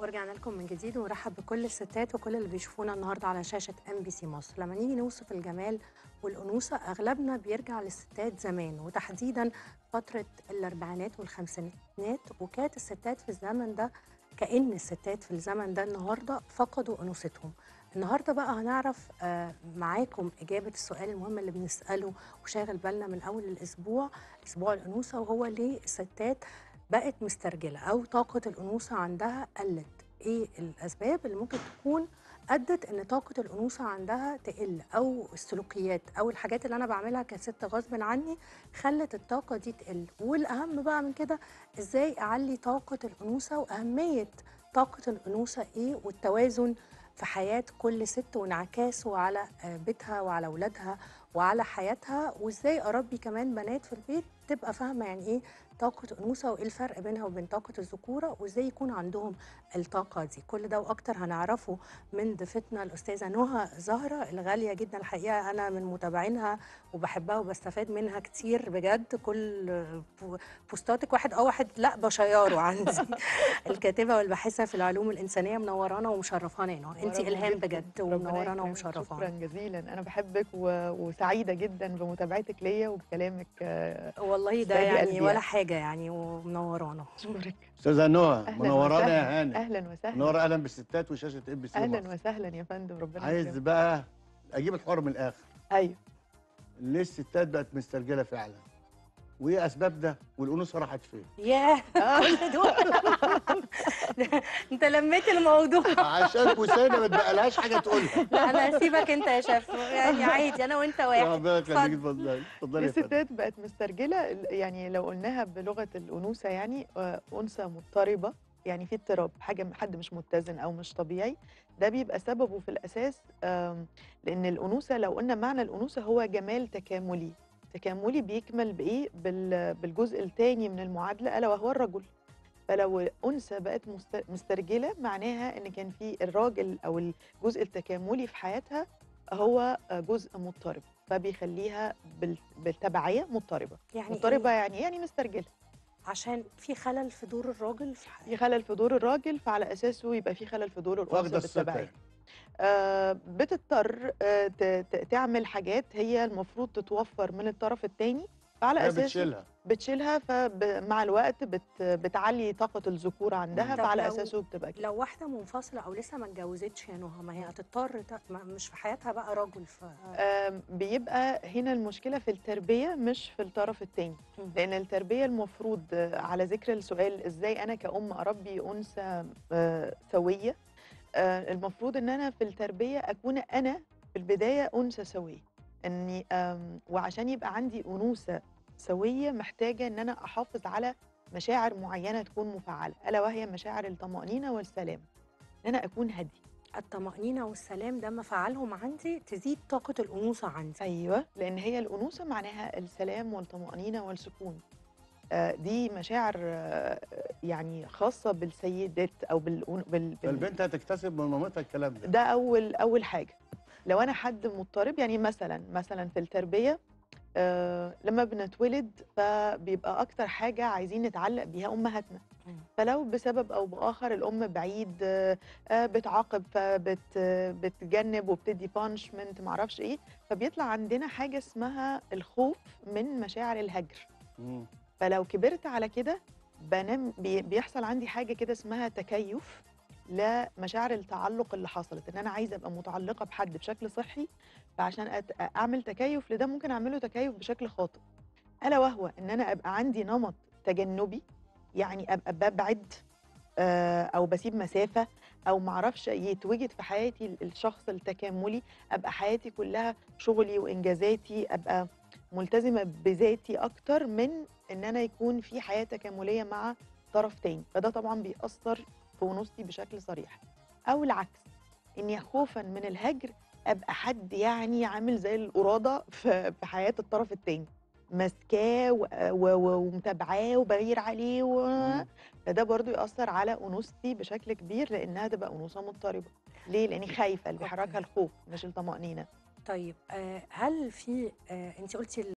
ورجعنا لكم من جديد ونرحب بكل الستات وكل اللي بيشوفونا النهارده على شاشه ام بي سي مصر لما نيجي نوصف الجمال والانوثه اغلبنا بيرجع للستات زمان وتحديدا فتره الاربعينات والخمسينات وكانت الستات في الزمن ده كأن الستات في الزمن ده النهارده فقدوا انوثتهم النهارده بقى هنعرف آه، معاكم اجابه السؤال المهم اللي بنساله وشاغل بالنا من اول الاسبوع اسبوع الانوثه وهو ليه الستات بقت مسترجله او طاقه الانوثه عندها قلت ايه الاسباب اللي ممكن تكون ادت ان طاقه الانوثه عندها تقل او السلوكيات او الحاجات اللي انا بعملها كست غصب عني خلت الطاقه دي تقل والاهم بقى من كده ازاي اعلي طاقه الانوثه واهميه طاقه الانوثه ايه والتوازن في حياه كل ست وانعكاسه على آه، بيتها وعلى اولادها وعلى حياتها وازاي اربي كمان بنات في البيت تبقى فاهمه يعني ايه طاقه انوثه وايه الفرق بينها وبين طاقه الذكوره وازاي يكون عندهم الطاقه دي كل ده واكتر هنعرفه من ضيفتنا الاستاذه نهى زهره الغاليه جدا الحقيقه انا من متابعينها وبحبها وبستفاد منها كتير بجد كل بو- بوستاتك واحد اه واحد لا بشياره عندي الكاتبه والباحثه في العلوم الانسانيه منورانا ومشرفانا يا نهى انت ورانا الهام جداً. بجد ربنا ومنورانا يكرمك. ومشرفانا شكرا جزيلا انا بحبك و... وسعيده جدا بمتابعتك ليا وبكلامك آه، والله ده تستاهلي يعني قلبي ولا يعني. حاجه يعني ومنورانا اشكرك استاذه نهى أهلاً منورانا وسهلاً. يا هاني اهلا وسهلا منوره اهلا بالستات وشاشه ام بي سي اهلا مصر. وسهلا يا فندم ربنا عايز يكرمك. بقى اجيب الحوار من الاخر ايوه ليه الستات بقت مسترجله فعلا وايه اسباب ده والانوثه راحت فين ياه آه. كل دول انت لميت الموضوع عشان بوسينه ما تبقالهاش حاجه تقولها لا انا هسيبك انت يا شيف يعني عادي انا وانت واحد ربنا يخليك اتفضل. اتفضلي اتفضلي يا فندم الستات بقت مسترجله يعني لو قلناها بلغه الانوثه يعني آه، انثى مضطربه يعني في اضطراب حاجه حد مش متزن او مش طبيعي ده بيبقى سببه في الاساس آم، لان الانوثه لو قلنا معنى الانوثه هو جمال تكاملي تكاملي بيكمل بايه بال- بالجزء الثاني من المعادله الا وهو الرجل فلو انثى بقت مست- مسترجله معناها ان كان في الراجل او الجزء التكاملي في حياتها هو جزء مضطرب فبيخليها بال- بالتبعيه مضطربه يعني مضطربه إيه؟ يعني يعني مسترجله عشان في خلل في دور الراجل في في خلل في دور الراجل فعلى اساسه يبقى في خلل في دور واخده الانثى الست بالتبعيه يعني. آه بتضطر آه ت- ت- تعمل حاجات هي المفروض تتوفر من الطرف الثاني فعلى هي اساسه بتشيلها بتشيلها فمع الوقت بت بتعلي طاقه الذكور عندها طب فعلى لو- اساسه بتبقى كده لو واحده منفصله او لسه ما اتجوزتش يا نهى ما هي هتضطر ت- ما- مش في حياتها بقى راجل ف آم، بيبقى هنا المشكله في التربيه مش في الطرف الثاني مم. لان التربيه المفروض آه، على ذكر السؤال ازاي انا كأم اربي انثى آه، سويه آه، المفروض ان انا في التربيه اكون انا في البدايه انثى سويه اني آم، وعشان يبقى عندي انوثه سويه محتاجه ان انا احافظ على مشاعر معينه تكون مفعله الا وهي مشاعر الطمانينه والسلام ان انا اكون هادي الطمأنينة والسلام ده مفعلهم عندي تزيد طاقة الأنوثة عندي ايوه لان هي الانوثه معناها السلام والطمانينه والسكون آه، دي مشاعر آه، يعني خاصه بالسيدات او بال, بال... بال... فالبنت هتكتسب من مامتها الكلام ده ده اول اول حاجه لو انا حد مضطرب يعني مثلا مثلا في التربيه آه لما بنتولد فبيبقى اكتر حاجه عايزين نتعلق بيها امهاتنا مم. فلو بسبب او باخر الام بعيد آه آه، بتعاقب فبتجنب وبتدي بانشمنت معرفش ايه فبيطلع عندنا حاجه اسمها الخوف من مشاعر الهجر مم. فلو كبرت على كده بنام بي- بيحصل عندي حاجه كده اسمها تكيف لمشاعر التعلق اللي حصلت ان انا عايزه ابقى متعلقه بحد بشكل صحي فعشان أت- اعمل تكيف لده ممكن اعمله تكيف بشكل خاطئ الا وهو ان انا ابقى عندي نمط تجنبي يعني ابقى ببعد آه، او بسيب مسافه او معرفش يتوجد في حياتي ال- الشخص التكاملي ابقى حياتي كلها شغلي وانجازاتي ابقى ملتزمه بذاتي اكتر من ان انا يكون في حياه تكامليه مع طرف تاني فده طبعا بيأثر في انوثتي بشكل صريح او العكس اني خوفا من الهجر ابقى حد يعني عامل زي القراده في في حياه الطرف التاني ماسكاه و- و- و- ومتابعاه وبغير عليه و... مم. فده برضو يأثر على أنوثتي بشكل كبير لأنها تبقى أنوثة مضطربة ليه؟ لأني خايفة اللي بيحركها أوكي. الخوف مش الطمأنينة طيب آه، هل في آه، انت قلتي